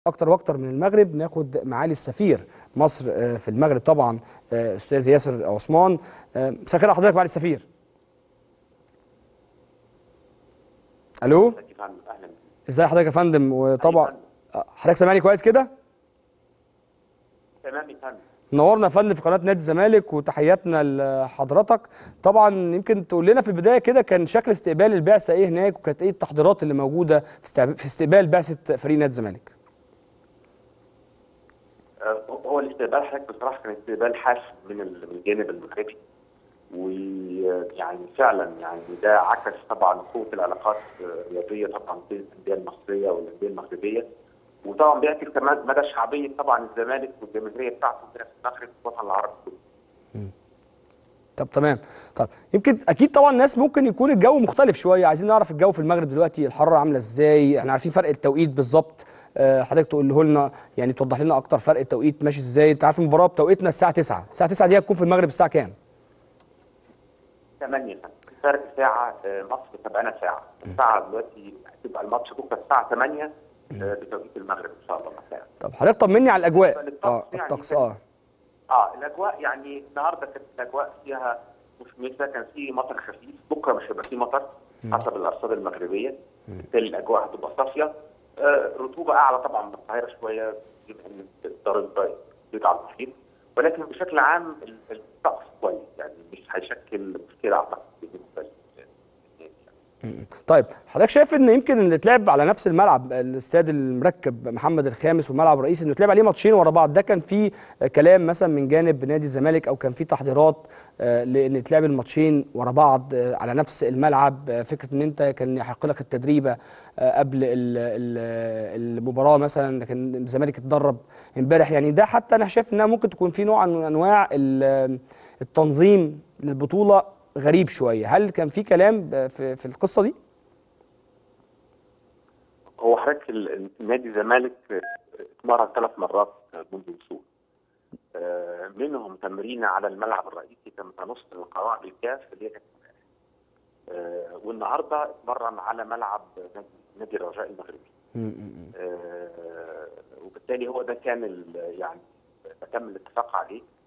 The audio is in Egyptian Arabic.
اكتر واكتر من المغرب ناخد معالي السفير مصر آه، في المغرب طبعا آه، استاذ ياسر عثمان آه، مساء الخير على حضرتك معالي السفير الو ازيك يا فندم اهلا بيك. ازاي حضرتك يا فندم وطبعا أيوة. آه، حضرتك سامعني كويس كده تمام يا فندم نورنا يا فندم في قناه نادي الزمالك وتحياتنا لحضرتك طبعا يمكن تقول لنا في البدايه كده كان شكل استقبال البعثه ايه هناك وكانت ايه التحضيرات اللي موجوده في استعب- في استقبال بعثه فريق نادي الزمالك آه، هو الاستقبال حضرتك بصراحه كان استقبال حاسم من ال- من الجانب المغربي ويعني فعلا يعني ده عكس طبعا قوه العلاقات الرياضيه طبعا بين الانديه المصريه والانديه المغربيه وطبعا بيعكس كمان مدى شعبيه طبعا الزمالك والجماهيريه بتاعته هنا في المغرب والوطن العربي كله. طب تمام طب يمكن اكيد طبعا الناس ممكن يكون الجو مختلف شويه عايزين نعرف الجو في المغرب دلوقتي الحراره عامله ازاي احنا عارفين فرق التوقيت بالظبط آه، حضرتك تقوله لنا يعني توضح لنا اكتر فرق التوقيت ماشي ازاي انت عارف المباراه بتوقيتنا الساعه 9 الساعه 9 دي هتكون في المغرب الساعه كام 8 سنة فرق ساعة آه، مصر تبقى ساعة الساعة دلوقتي هتبقى الماتش بكرة الساعة 8 آه، بتوقيت المغرب إن شاء الله مساء طب حضرتك طمني على الاجواء بالنسبة اه للطقس يعني الطقس كان- اه اه الأجواء يعني النهاردة كانت الأجواء فيها مشمسة كان في مطر خفيف بكرة مش هيبقى في مطر حسب الأرصاد المغربية بالتالي الأجواء هتبقى صافية آه، رطوبة أعلى طبعا من القاهرة شوية بما إن الدرجة بيض على المحيط ولكن بشكل عام ال- الطقس كويس يعني مش هيشكل مشكلة أعتقد بالنسبة للناس يعني. طيب حضرتك شايف ان يمكن اللي اتلعب على نفس الملعب الاستاد المركب محمد الخامس والملعب الرئيسي انه اتلعب عليه ماتشين ورا بعض ده كان في كلام مثلا من جانب نادي الزمالك او كان في تحضيرات آه، لان يتلعب الماتشين ورا بعض آه، على نفس الملعب آه، فكره ان انت كان يحق لك التدريبه آه، قبل ال- ال- المباراه مثلا لكن الزمالك اتدرب امبارح يعني ده حتى انا شايف انها ممكن تكون في نوع من انواع ال- التنظيم للبطوله غريب شويه هل كان في كلام ب- في في القصه دي هو حضرتك ال- نادي الزمالك اتمرن ثلاث مرات منذ الوصول آه، منهم تمرين على الملعب الرئيسي كان نص القواعد الكاف اللي هي كانت امبارح. آه، والنهارده اتمرن على ملعب نادي- نادي الرجاء المغربي آه، وبالتالي هو ده كان ال- يعني تم الاتفاق عليه